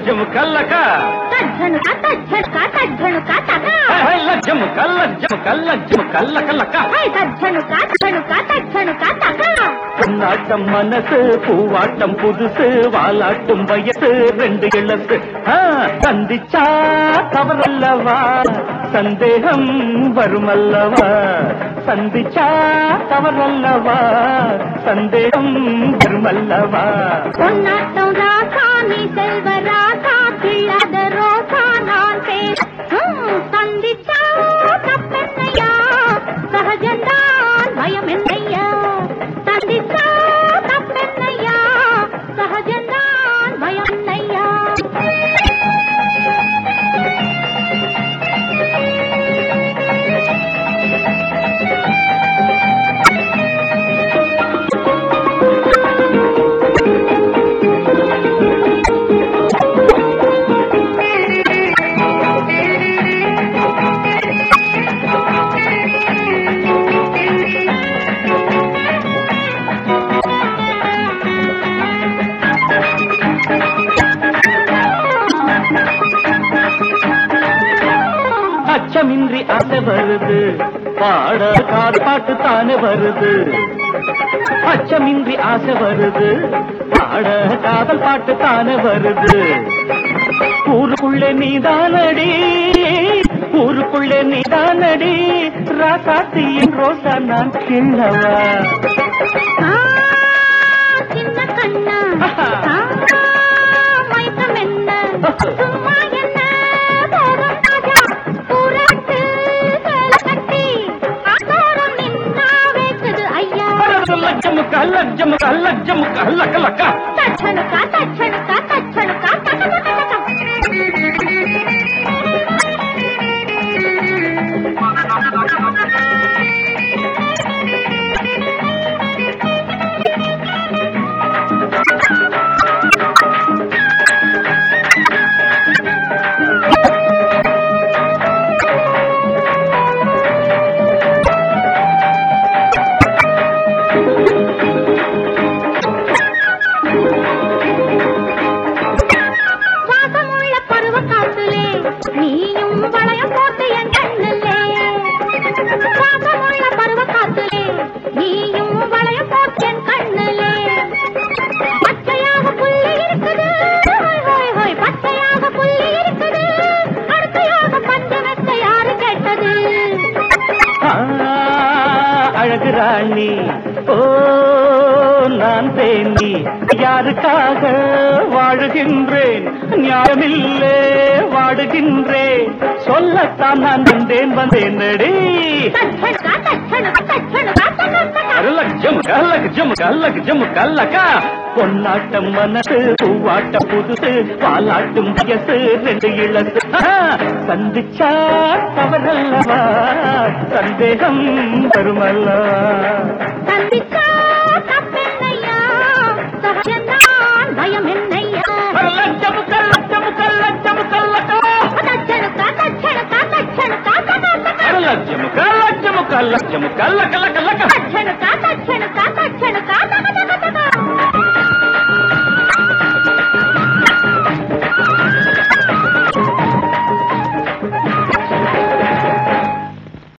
లజ్జముక లక తజ్జనుక తజ్జనుక తజ్జనుక తక హై లజ్జముక లజ్జముక లజ్జముక లక లక హై తజ్జనుక తజ్జనుక తజ్జనుక తక பொன்னாட்டம் மனசு பூவாட்டம் புதுசு வாலாட்டும் வயசு ரெண்டு இழசு ஆ, சந்திச்சா தவறல்லவா சந்தேகம் வருமல்லவா சந்திச்சா தவறல்லவா சந்தேகம் வருமல்லவா பொன்னாட்டம் ராசா நீ செல்வ ராசா கிள்ளாத ரோசா நான் பேர் சந்திச்சா தப்பென்னையா சகஜந்தான் பயம் என்னையா சந்திச்சா தப்பென்னையா சகஜந்தான் பயம் என்னையா அச்சமின்றி ஆசை வருது பாட காற்பாட்டு தானே வருது அச்சமின்றி ஆசை வருது பாட காதல் பாட்டு தானே வருது ஊருக்குள்ளே நீதானடி ஊருக்குள்ளே நீதானடி ராசாத்தியின் ரோசா நான் கிள்ளவா ஆ, சின்ன கண்ணா ஆ, மயக்கம் என்ன சும்மா என்ன போதும் ராஜா பூராட்டு சேலை கட்டி ஆத்தோரம் நின்னா வைக்குது ஐயா லட்சமுக்க லட்சமுக்க லட்சமுக்க லக்க லக்க தச்சனுக்கா தச்சனுக்கா தச்சனுக்கா தக்க தக்க தக்க வாசமுள்ள பருவ காத்துலே நீயும் வளையம் போட்டு என் கண்ணிலே வாசமுள்ள பருவ காத்துலே நீயும் வளையம் போட்டு என் கண்ணிலே பச்சையாக புள்ளி இருக்குது ஹோய் ஹோய் ஹோய் பச்சையாக புள்ளி இருக்குது அடுத்தையாக பஞ்சமெத்த யாரு கேட்டது ஆ, அழகு ராணி ஓ நான் தேனி யாருக்காக வாழுகின்றேன் நியாயமில்லே வாடுகின்றேன் சொல்லத்தான் நான் வந்தேன் வந்தேன் நடி தச்சனுக்கா தச்சனுக்கா தச்சனுக்கா தச்சனுக்கா லட்சம் கல்லகம் கல்லகம் கல்லக்கா பொன்னாட்டம் மனசு பூவாட்டம் புதுசு பாலாட்டும் வயசு ரெண்டு இழசு ஆ, சந்திச்சா தவறல்லவா சந்தேகம் வருமல்லவா சந்திச்சா தப்பென்னையா சகஜந்தான் பயம் என்னையா லட்சம் கல்லட்சம் கல்லட்சம் கல்லக்கா தச்சனுக்கா தச்சனுக்கா தச்சனுக்கா தச்சனுக்கா லட்சம் கல்லட்சம் கல்லட்சம் கல்ல கல்ல கல்லக்கா தச்சனுக்கா தச்சனுக்கா தச்சனுக்கா